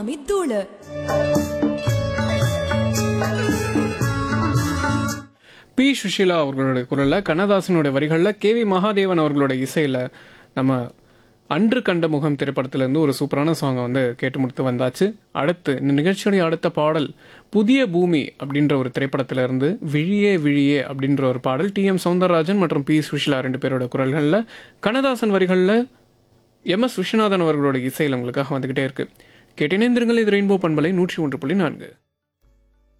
சாமி தூளு பி சுஷீலா அவர்களுடைய குரலில் கண்ணதாசனுடைய வரிகளில் கே வி மகாதேவன் அவர்களோட இசையில் நம்ம அன்று கண்ட முகம் திரைப்படத்திலேருந்து ஒரு சூப்பரான சாங்கை வந்து கேட்டு முடித்து வந்தாச்சு அடுத்து இந்த நிகழ்ச்சியுடைய அடுத்த பாடல் புதிய பூமி அப்படின்ற ஒரு திரைப்படத்திலிருந்து விழியே விழியே அப்படின்ற ஒரு பாடல் டி எம் சௌந்தரராஜன் மற்றும் பி சுஷீலா ரெண்டு பேரோட குரல்களில் கண்ணதாசன் வரிகளில் எம் எஸ் விஸ்வநாதன் அவர்களோட இசையில் உங்களுக்காக வந்துக்கிட்டே இருக்கு கேட்டினேந்திரங்கள் இது ரெயின்போ பண்பலை நூற்றி ஒன்று புள்ளி நான்கு